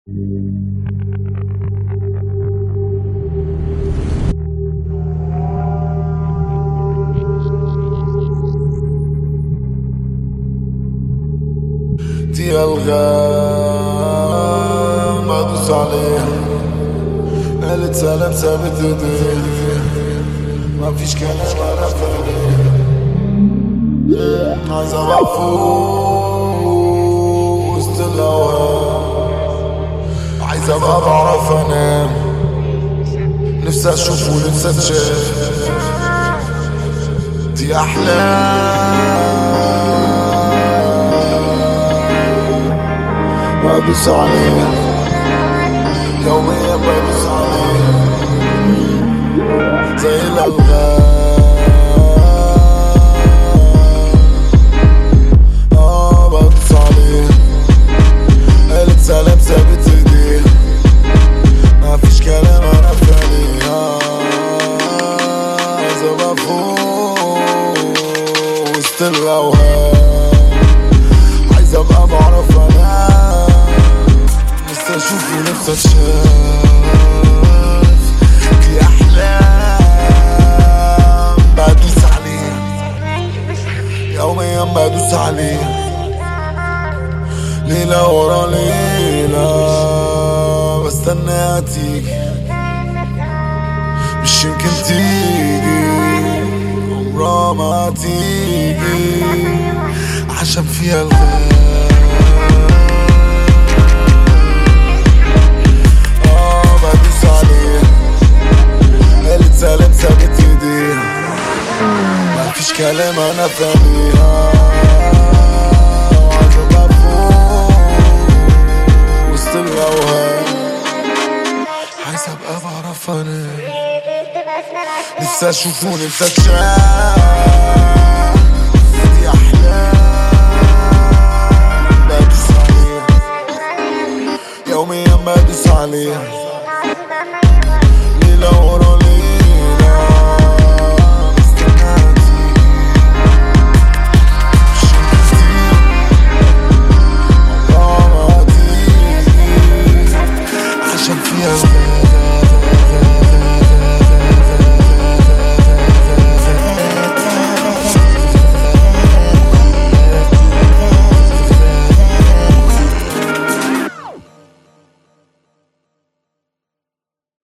دي الغام بدوس عليها قالت سلام سابت ايديها ما فيش كلام انا فاهم عايز ابقى فوق وسط الاوهام عايز ابقى بعرف انام نفسي اشوف ونفسي اتشاف دي احلام بدوس عليها يوميا بدوس عليها زي الالغام اه بدوس عليها قالت سلام سابت ايديها مفيش كلام انا فاهمها عايز ابقى فوق وسط الاوهام عايز ابقى بعرف انام نفسي اشوف ونفسي اتشاف دي احلام بدوس عليها يوميا بدوس عليها ليلة ورا ليلة بستناها تيجي مش يمكن تيجي عمرها ما تيجي عشان فيها الغاب اه بدوس عليها قالت سلام سابت ايديها مفيش كلام انا فاهمها وعايز ابقى فوق وسط الاوهام عايز ابقى بعرف انام نفسي اشوف ونفسي اتشاف